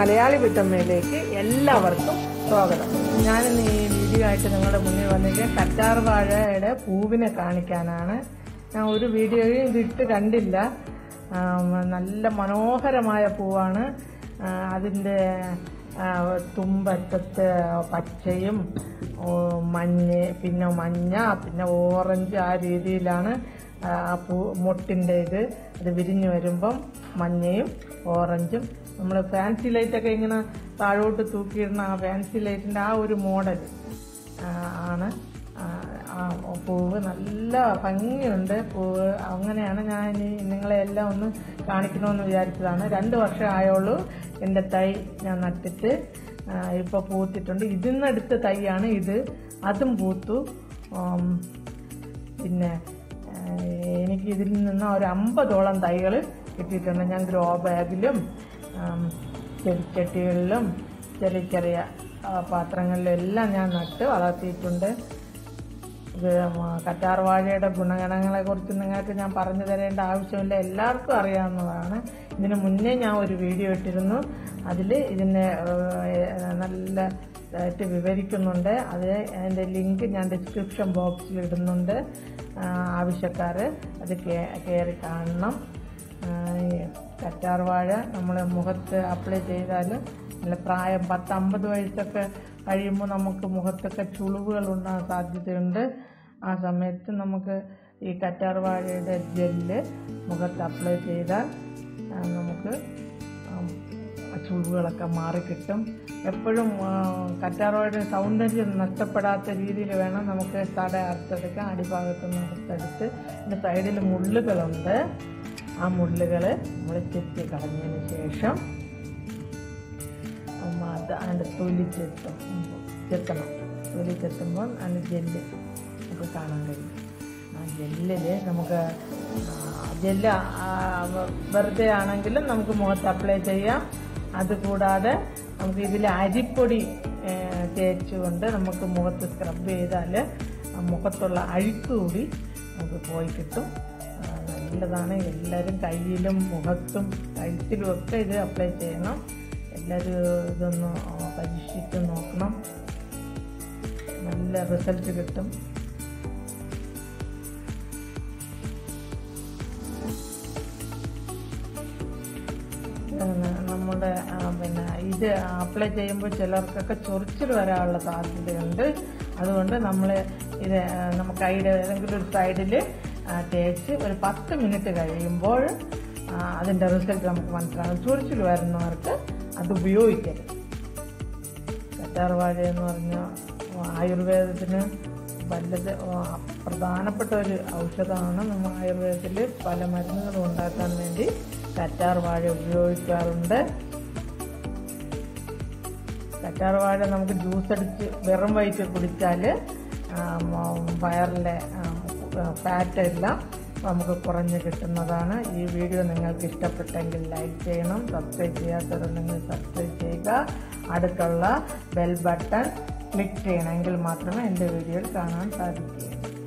മലയാളി വീട്ടമ്മയിലേക്ക് എല്ലാവർക്കും സ്വാഗതം ഞാനിന്ന് ഈ വീഡിയോ ആയിട്ട് നിങ്ങളുടെ മുന്നിൽ വന്നിരിക്കുക കറ്റാർ വാഴയുടെ പൂവിനെ കാണിക്കാനാണ് ഞാൻ ഒരു വീഡിയോയും ഇതിട്ട് കണ്ടില്ല ആം, നല്ല മനോഹരമായ പൂവാണ് ആ, അതിൻ്റെ ആ, തുമ്പറ്റത്ത് പച്ചയും ഓ, മഞ്ഞ പിന്നെ മഞ്ഞ പിന്നെ ഓറഞ്ച് ആ രീതിയിലാണ് ആ പൂ മൊട്ടിൻ്റെ ഇത് അത് വിരിഞ്ഞു വരുമ്പം മഞ്ഞയും ഓറഞ്ചും നമ്മൾ ഫാൻസി ലൈറ്റൊക്കെ ഇങ്ങനെ താഴോട്ട് തൂക്കിയിടുന്ന ആ ഫാൻസി ലൈറ്റിൻ്റെ ആ ഒരു മോഡൽ ആണ് ആ, ആ പൂവ് നല്ല ഭംഗിയുണ്ട് പൂവ് അങ്ങനെയാണ് ഞാൻ ഇനി നിങ്ങളെ എല്ലാം ഒന്ന് കാണിക്കണമെന്ന് വിചാരിച്ചതാണ് രണ്ട് വർഷം ആയുള്ളൂ എൻ്റെ തൈ ഞാൻ നട്ടിട്ട് ഇപ്പോൾ പൂത്തിട്ടുണ്ട് ഇതിന്നടുത്ത തൈയാണ് ഇത് അതും പൂത്തു ഉം, പിന്നെ ഏഹ്, എനിക്ക് ഇതിൽ നിന്ന് ഒരു അമ്പതോളം തൈകൾ കിട്ടിയിട്ടുണ്ട് ഞാൻ ഗ്രോ ബാഗിലും ആം, ചെടിച്ചട്ടികളിലും ചെറിയ ചെറിയ ആ, പാത്രങ്ങളിലും എല്ലാം ഞാൻ നട്ട് വളർത്തിയിട്ടുണ്ട് ഇത് മ- കറ്റാർ വാഴയുടെ ഗുണഗണങ്ങളെ കുറിച്ച് നിങ്ങൾക്ക് ഞാൻ പറഞ്ഞു തരേണ്ട ആവശ്യമില്ല എല്ലാവർക്കും അറിയാവുന്നതാണ് ഇതിന് മുന്നേ ഞാൻ ഒരു വീഡിയോ ഇട്ടിരുന്നു അതിൽ ഇതിനെ ഏഹ്, നല്ല ഇതായിട്ട് വിവരിക്കുന്നുണ്ട് അത് അതിൻ്റെ ലിങ്ക് ഞാൻ ഡിസ്ക്രിപ്ഷൻ ബോക്സിൽ ഇടുന്നുണ്ട് ആ, ആവശ്യക്കാർ അത് കേ- കയറി കാണണം ആ, ഈ കറ്റാർ വാഴ നമ്മൾ മുഖത്ത് അപ്ലൈ ചെയ്താൽ നല്ല പ്രായം പത്ത് അമ്പത് വയസ്സൊക്കെ കഴിയുമ്പോൾ നമുക്ക് മുഖത്തൊക്കെ ചുളിവുകൾ ഉണ്ടാകാൻ സാധ്യതയുണ്ട് ആ സമയത്ത് നമുക്ക് ഈ കറ്റാർ വാഴയുടെ ജെല്ല് മുഖത്ത് അപ്ലൈ ചെയ്താൽ ആ, നമുക്ക് ആം, ആ ചുളിവുകളൊക്കെ മാറിക്കിട്ടും എപ്പോഴും കറ്റാർവാഴയുടെ സൗന്ദര്യം നഷ്ടപ്പെടാത്ത രീതിയിൽ വേണം നമുക്ക് തട അറുത്തെടുക്കാൻ അടിഭാഗത്ത് നിന്ന് അറുത്തെടുത്ത് ഇതിൻ്റെ സൈഡിൽ മുള്ളുകളുണ്ട് ആ മുള്ളുകൾ നമ്മൾ ചെത്തി കളഞ്ഞതിന് ശേഷം നമ്മ അത് അതിൻ്റെ തൊലി ചെത്തും ചെത്തണം തൊലി ചെത്തുമ്പോൾ അതിൻ്റെ ജെല്ല് നമുക്ക് കാണാൻ കഴിയും ആ ജെല്ലിൽ നമുക്ക് ആ, ജെല്ല് ആ, വെറുതെ ആണെങ്കിലും നമുക്ക് മുഖത്ത് അപ്ലൈ ചെയ്യാം അതുകൂടാതെ നമുക്ക് ഇതിൽ അരിപ്പൊടി ഏ, തേച്ചുകൊണ്ട് നമുക്ക് മുഖത്ത് സ്ക്രബ് ചെയ്താൽ ആ മുഖത്തുള്ള അഴുക്ക് കൂടി നമുക്ക് പോയി കിട്ടും ആ, നല്ലതാണ് എല്ലാവരും കയ്യിലും മുഖത്തും കഴുത്തിലും ഒക്കെ ഇത് അപ്ലൈ ചെയ്യണം എല്ലാവരും ഇതൊന്ന് പരീക്ഷിച്ച് നോക്കണം നല്ല റിസൾട്ട് കിട്ടും പിന്നെ നമ്മുടെ ആ, പിന്നെ ഇത് അപ്ലൈ ചെയ്യുമ്പോൾ ചിലർക്കൊക്കെ ചൊറിച്ചിൽ വരാനുള്ള സാധ്യതയുണ്ട് അതുകൊണ്ട് നമ്മൾ ഇത് ആ, നമുക്ക് കൈയുടെ ഏതെങ്കിലും ഒരു സൈഡിൽ തേച്ച് ഒരു പത്ത് മിനിറ്റ് കഴിയുമ്പോൾ ആ, അതിൻ്റെ റിസൾട്ട് നമുക്ക് മനസ്സിലാകും ചൊറിച്ചിൽ വരുന്നവർക്ക് അത് ഉപയോഗിക്കരുത് കറ്റാർവാഴ എന്ന് പറഞ്ഞാൽ ആയുർവേദത്തിന് വല്ലത് പ്രധാനപ്പെട്ട ഒരു ഔഷധമാണ് നമ്മൾ ആയുർവേദത്തിൽ പല മരുന്നുകളും ഉണ്ടാക്കാൻ വേണ്ടി കറ്റാർ വാഴ ഉപയോഗിക്കാറുണ്ട് കറ്റാർ വാഴ നമുക്ക് ജ്യൂസ് അടിച്ച് വെറും വയറ്റിൽ കുടിച്ചാൽ വയറിലെ ഫാറ്റ് എല്ലാം നമുക്ക് കുറഞ്ഞ് കിട്ടുന്നതാണ് ഈ വീഡിയോ നിങ്ങൾക്ക് ഇഷ്ടപ്പെട്ടെങ്കിൽ ലൈക്ക് ചെയ്യണം സബ്സ്ക്രൈബ് ചെയ്യാത്തവരുണ്ടെങ്കിൽ സബ്സ്ക്രൈബ് ചെയ്യുക അടുത്തുള്ള ബെൽ ബട്ടൺ ക്ലിക്ക് ചെയ്യണമെങ്കിൽ മാത്രമേ എൻ്റെ വീഡിയോയിൽ കാണാൻ സാധിക്കുകയുള്ളൂ